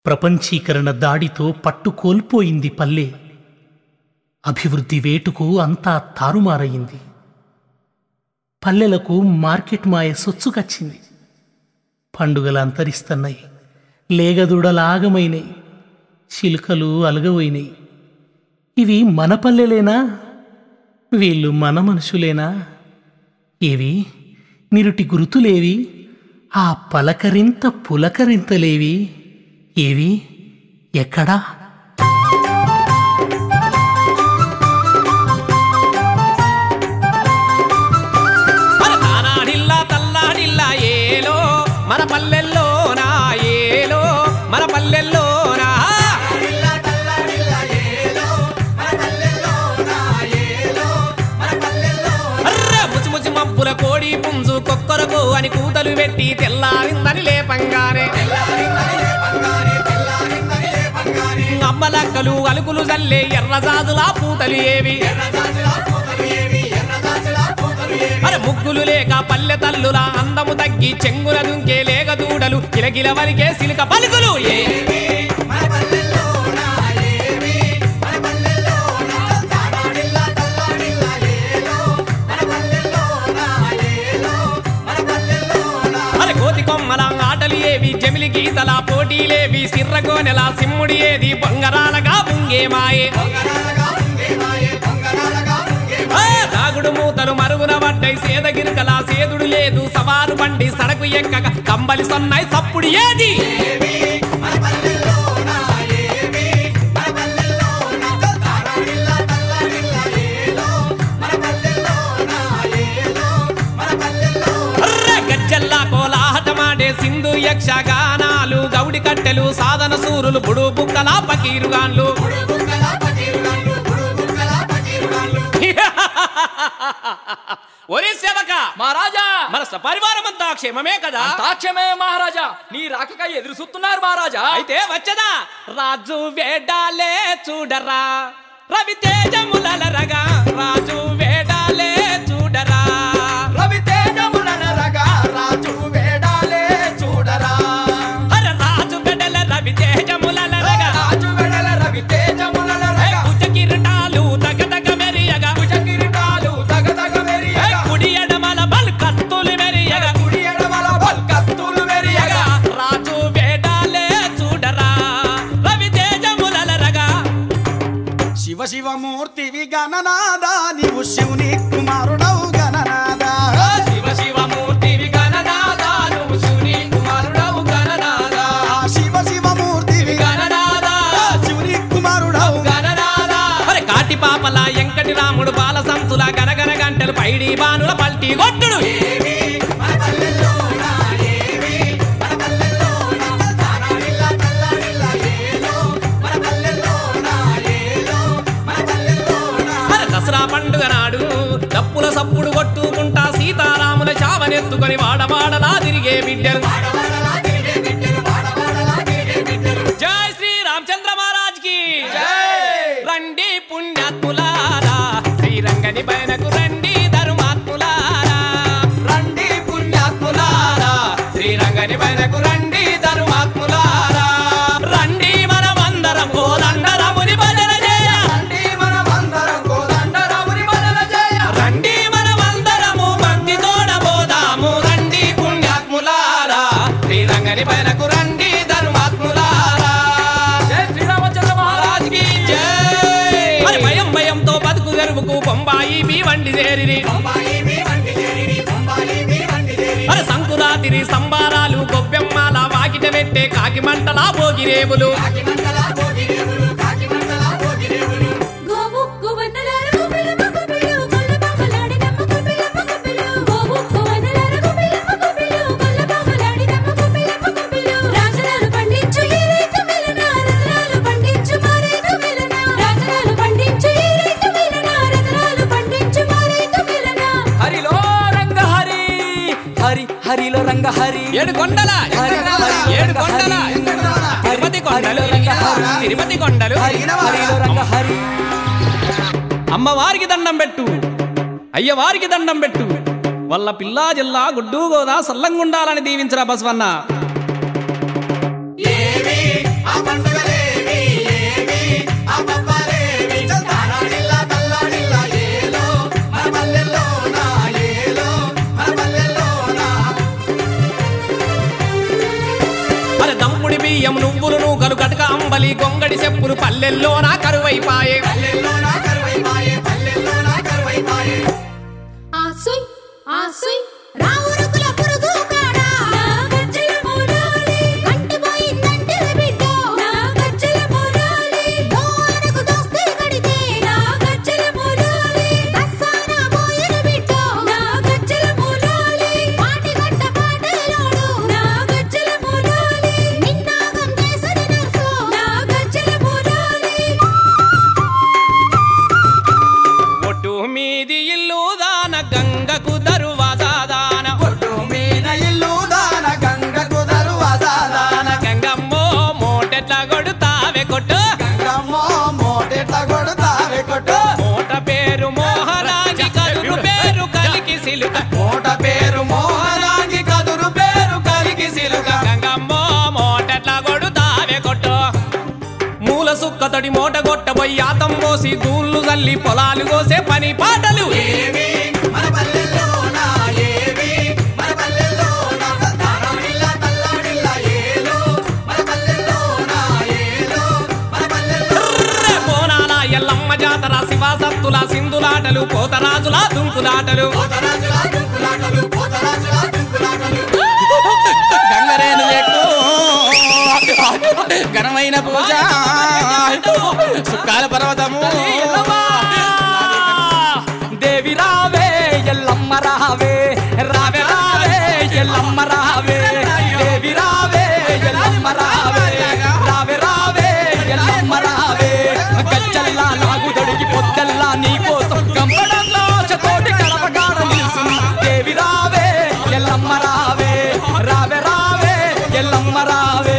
ప్రపంచీకరణ దాడితో పట్టు కోల్పోయింది పల్లె అభివృద్ధి వేటుకు అంతా తారుమారయింది పల్లెలకు మార్కెట్ మాయ సొచ్చుకచ్చింది పండుగలు అంతరిస్తున్నాయి లేగదూడలాగమైనాయి చిలుకలు అలగవైనాయి ఇవి మన పల్లెలేనా వీళ్ళు మన మనుషులేనా ఏవి నిరుటి గురుతులేవి ఆ పలకరింత పులకరింతలేవి ఏవి ఎక్కడా మన తానాడిల్లా తల్లాడిల్లా ఏలో మన పల్లెల్లో నా ఏలో మన పల్లెల్లో నా అర్ర ముసి ముసి మబ్బుల కోడి పుంజు కొక్కరకు అని కూతలు పెట్టి తెల్లారిందని లేపంగానే అమ్మలక్కలు అలుకులు జల్లే ఎర్రజాజులా పూతలు ఏవి అరే ముగ్గులు లేక పల్లె తల్లుల అందము తగ్గి చెంగుల దుంకే లేక దూడలు కిలకిల వలికే సిలిక పలుకులు ఏ అరే కోతి కొమ్మల ఆటలు ఏవి జమిలి గీతల పోటీలేవి సిర్రగోనెల సిమ్ముడి ఏది బొంగరాలగా బుంగే మాయే ఆ, దాగుడు మూతలు మరుగున పడ్డాయి సేదగిరికల సేదుడు లేదు సవారు బండి సడకు ఎక్కక కంబలి సన్నాయి సప్పుడు ఏది అర్రె గజ్జల్లా కోలాహటమాడే సింధు యక్షగానాలు గౌడి కట్టెలు సాధన సూరులు బుడు బుక్కల పకీరుగాన్లు ఒరే సేవక మహారాజా మన సపరివారం అంతా క్షేమమే కదా తాక్షమే మహారాజా నీ రాకకై ఎదురు చూస్తున్నారు మహారాజా అయితే వచ్చదా రాజు వేడాలే చూడరా రవి తేజములరగా రాజు వేడాలే చూడరా రవి తేజములనరగా రాజు వేడాలే చూడరా హర రాజు వెడల రవి తేజములరగా రాజు వెడల రవి తేజములనరగా కుచ కిరీటాలు తగదగ మెరియగా భుజ కిరీటాలు తగతగ ఏ మెరియగా కుడి ఎడమల బల్ కత్తులు మెరియగా కుడి ఎడమల బల్కత్తులు మెరియగా రాజు వేడాలే చూడరా రవి తేజములరగా శివ శివమూర్తివి గణనాదా నీవు శివుని కుమారుడవు గణనాదా శివ శివ మూర్తివి గణనాదా నువ్వు శివుని కుమారుడవు గణనాదా ఆ శివ శివమూర్తివి గణనాదా శివుని కుమారుడవు గణనాదా మరి కాటి పాపల ఎంకటి రాముడు బాల సంతుల గనగన గంటలు పైడి బానుల పల్టీ కొట్టుడు మరి దసరా పండుగ నాడు డప్పుల సప్పుడు కొట్టుకుంటా సీతారాముల చావనెత్తుకొని వాడవాడలా తిరిగే బిడ్డలు జై శ్రీ రామచంద్ర మహారాజ్ కి రండి పుణ్యాత్ములారా శ్రీరంగని పైనకు రండి ధర్మాత్ములారా రండి పుణ్యాత్ములారా శ్రీరంగని పైనకు రండి ధర్మాత్ములారా రండి మనమందరం కోదండరముని భజన చేయ రండి మనమందరం కోదండరాముని భజన చేయ రండి మనమందరము భక్తి తోడబోదాము రండి పుణ్యాత్ములారా శ్రీరంగని పైనకు రండి ధర్మాత్ములారా జై శ్రీరామచంద్ర మహారాజ్ కి మరి భయం భయంతో బతుకు తెరువుకు బొంబాయి మీ వండి చేరిరి మరి సంకురాతిరి సంబారాలు గొబ్బెమ్మాల వాకిట పెట్టే కాకి మంటలా భోగిరేవులు గోవుక్కు వన్నలార గుబిలమ్మ గుబిలు, గొల్లబామలాడినమ్మ గుబిలమ్మ గుబిలు. గోవుక్కు వన్నలార గుబిలమ్మ గుబిలు, గొల్లబామలాడినమ్మ గుబిలమ్మ గుబిలు. రాజనాలు పండించు ఈ రైతు మిలన, రతనాలు పండించు మా రైతు మిలన. రాజనాలు పండించు ఈ రైతు మిలన, రతనాలు పండించు మా రైతు మిలన. హరిలో రంగ హరి హరి హరిలో రంగ హరి ఏడు కొండల హరి, హరి, ఏడు కొండల హరి. తిరుపతి కొండలు హరిలో రంగ హరి. తిరుపతి కొండలు హరి హరిలో రంగ హరి అమ్మవారికి దండం పెట్టు అయ్యవారికి దండం పెట్టు వల్ల పిల్లా జిల్లా గుడ్డు గోదా సల్లంగుండాలని దీవించరా బసవన్న దేవి నువ్వులు నూకలు గటక అంబలి గొంగడి చెప్పులు పల్లెల్లో నా కరువైపాయే ఆసుయ్ ఆసుయ్ రావురుకుల పురుగు కాడా నా గజ్జల మూలాలి కంటిపోయిందంటే బిడ్డ నా గజ్జల మూలాలి దోనకు దోస్తే కడితే నా గజ్జల మూలాలి దస్సాన పోయిన బిడ్డ నా గజ్జల మూలాలి పాటి గట్ట పాటలోడు నా గజ్జల మూలాలి నిన్నాగం చేసిన నర్సు నా గజ్జల మూలాలి ఒట్టు మీది ఇల్లు దాన గంగకు దరువాదా దాన మీన ఇల్లు దాన గంగకు దరువాదాన గంగమ్మో మోటెట్ల కొడుతావే కొట్టు గంగమ్మో మోటెట్ల కొడతావే కొట్టు మోట పేరు మోహరాజి కదురు పేరు కలికి సిలుక మోట పేరు మోహరాంగి కదురు పేరు కలిగి సిలుక గంగమ్మో మోటెట్ల కొడుతావే కొట్టు మూల సుక్కతడి మూట కొట్టబోయి ఆతం పోసి దూళ్ళు తల్లి పొలాలు కోసే పని పాటలు ఏవి మన పల్లెల్లోన ఏవి మన పల్లెల్లోన తారాడిల్ల తల్లాడిల్ల ఏలో మన పల్లెల్లోన ఏలో మన పల్లెల్లో ర్రె బోనాల ఎల్లమ్మ జాతర శివాసత్తుల సింధులాటలు పోతరాజుల దుంకులాటలు పోతరాజుల దుంకులాటలు పోతరాజుల దుంకులాటలు గంగరేను ఎక్కు ఘనమైన పూజ సుక్కాల పర్వతము దేవి రావే ఎల్లమ్మ రావే రావే రావే ఎల్లమ్మ రావే దేవి రావే ఎల్లమ్మ రావే రావే రావే ఎల్లమ్మ రావే గజ్జల్లా నాగు దొడికి పొద్దల్లా నీ కోసం గంపడంలో తోటి కడపగాడ నిలుసున్న దేవి రావే ఎల్లమ్మ రావే రావే రావే ఎల్లమ్మ రావే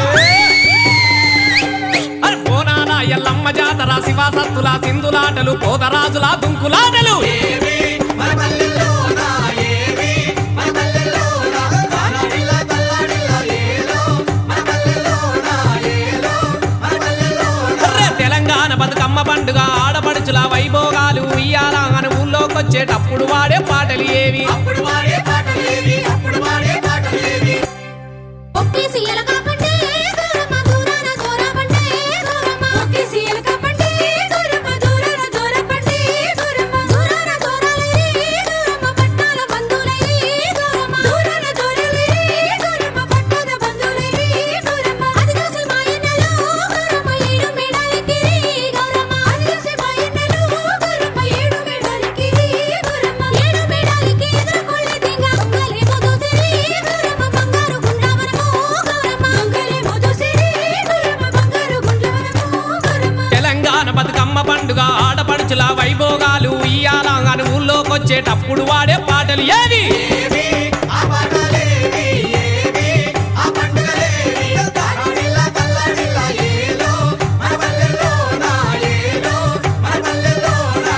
అరే బోనాల ఎల్లమ్మ జాతర శివాసత్తుల సింధులాటలు పోతరాజుల దుంకులాటలు ఏవి మన పల్లెల్లోన ఏవి మన పల్లెల్లోన తారాడిల్ల తల్లాడిల్ల ఏలో మన పల్లెల్లోన ఏలో మన పల్లెల్లోన అర్రే తెలంగాణ బతుకమ్మ పండుగ ఆడపడుచుల వైభోగాలు ఇయ్యాల అని ఊళ్ళోకొచ్చేటప్పుడు వాడే పాటలు ఏవి అప్పుడు వాడే పాటలేవి అప్పుడు వాడే పాటలేవి ఒక్కేసి ఎలక పంటే దూరమ దూరాన దూర పంటే దూరమ ఒక్కేసి ఎలక పంటే దూరమ దూరాన దూర పంటే దూరమ దూరాన దూరాలే దూరమ పట్టాల బంధులే దూరమ దూరాన దూరాలే దూరమ పట్టాల బంధులే దూరమ అది చూసి మా ఇన్నలో దూరమ ఏడు మేడాలకి గౌరమ అది చూసి మా ఇన్నలో దూరమ ఏడు మేడాలకి దూరమ ఏడు మేడాలకి ఎదుర్కొళ్ళే దింగ ఉంగలే ముదుసిరి దూరమ బంగారు గుండ్లవనము గౌరమ ఉంగలే ముదుసిరి దూరమ బంగారు గుండ్లవనము గౌరమ తెలంగాణ బతుకమ్మ పండుగ ఆడపడుచుల వైభోగాలు ఇయ్యాల అని ఊళ్ళోకొచ్చేటప్పుడు వాడే పాటలు ఏవి ఏవి ఆ పాటలేవి ఏవి ఆ పండుగలేవి తారాడిల్ల తల్లాడిల్ల ఏలో మన పల్లెల్లోన ఏలో మన పల్లెల్లోన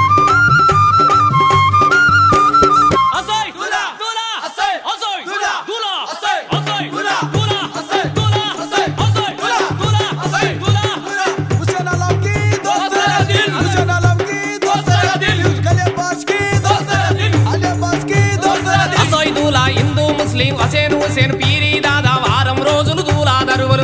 అసోయ్ దులా, దులా అసోయ్, అసోయ్ దులా, దులా అసోయ్, అసోయ్ దులా, దులా అసోయ్, దులా అసోయ్, అసోయ్ దులా, దులా అసోయ్, దులా हुसैन आलम की दोस्त दोस्त दिल। हुसैन आलम की दोस्त दिल गले पास की दोस्त दिल अले पास की दोस्त दिल అసోయ్ దూలా హిందూ ముస్లిం హసేన్ హుసేన్ పీరి దాదా వారం రోజులు దూలా దరువులు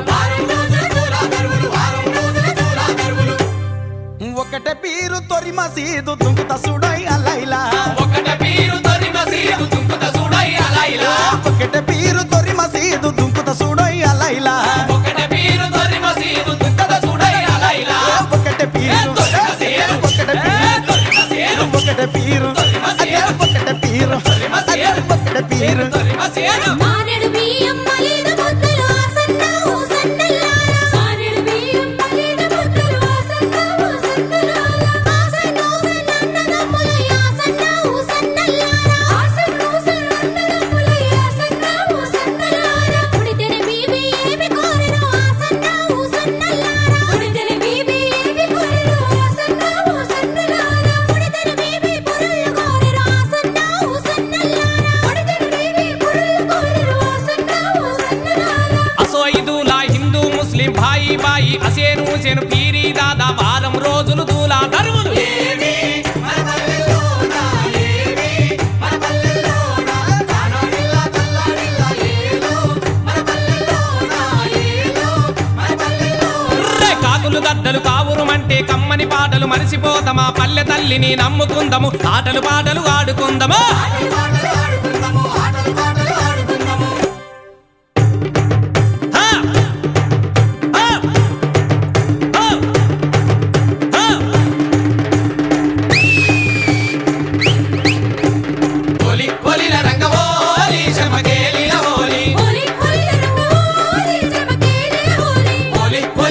ఒకటే పీరు తొరి మసీదు దుంకుత సుడై అలైలా ఒకట పీరు తొరి మసీదు తుంకుత సుడై అలైలా ఒకటే పీరు తొరి మసీదు దుంకుత సుడై అలైలా ఒకట పీరు తొరి మసీదు తుంకుత సుడై అలైలా ఒకటే పీరు తొరి మసీదు ఒకటే పీరు తొరి మసీదు ఒకటే పీరు అదే ఒకటే పీరు అదే ఒకటే పీరు తొరి మసీదు మానెడు బియ్యం మలీద ముద్దలు ఆసన్నావు సన్నల్లారా మానెడు బియ్యం మలీద ముద్దలు ఆసన్నావు సన్నల్లారా ఆసన్నావు సన్నన్నదమ్ములై ఆసన్నావు సన్నల్లారా ఆసన్నావు సన్నన్నదమ్ములై ఆసన్నావు సన్నల్లారా ఉడితెన బీబీ ఏమి కోరెను ఆసన్నావు సన్నల్లారా ఉడితెన బీబీ ఏమి కోరెను ఆసన్నావు సన్నల్లారా ఉడితెన బీబీ పురుళ్ళు కోరెను ఆసన్నావు సన్నల్లారా ఉడితెన బీబీ పురుళ్ళు కోరెను ఆసన్నావు సన్నల్లారా అసోయ్ దూలా హిందూ ముస్లిం భాయి బాయి హసేన్ హుసేన్ పీరి దాదా వారం రోజులు దూలా దరువులు ఏవి మన పల్లెల్లోన ఏవి మన పల్లెల్లోన తానాడిల్ల తల్లాడిల్ల ఏలో మన పల్లెల్లోన ఏలో కాకులు గద్దలు కావురుమంటే కమ్మని పాటలు మరిసిపోతామా పల్లె తల్లిని నమ్ముకుందము ఆటలు పాటలు ఆడుకుందము హా! హా! హా! హా! హోలీ హోలీల రంగవోలి శమకేలిన హోలీ హోలీ హోలీ రంగు హోలీ చెమకేలే హోలీ హోలీ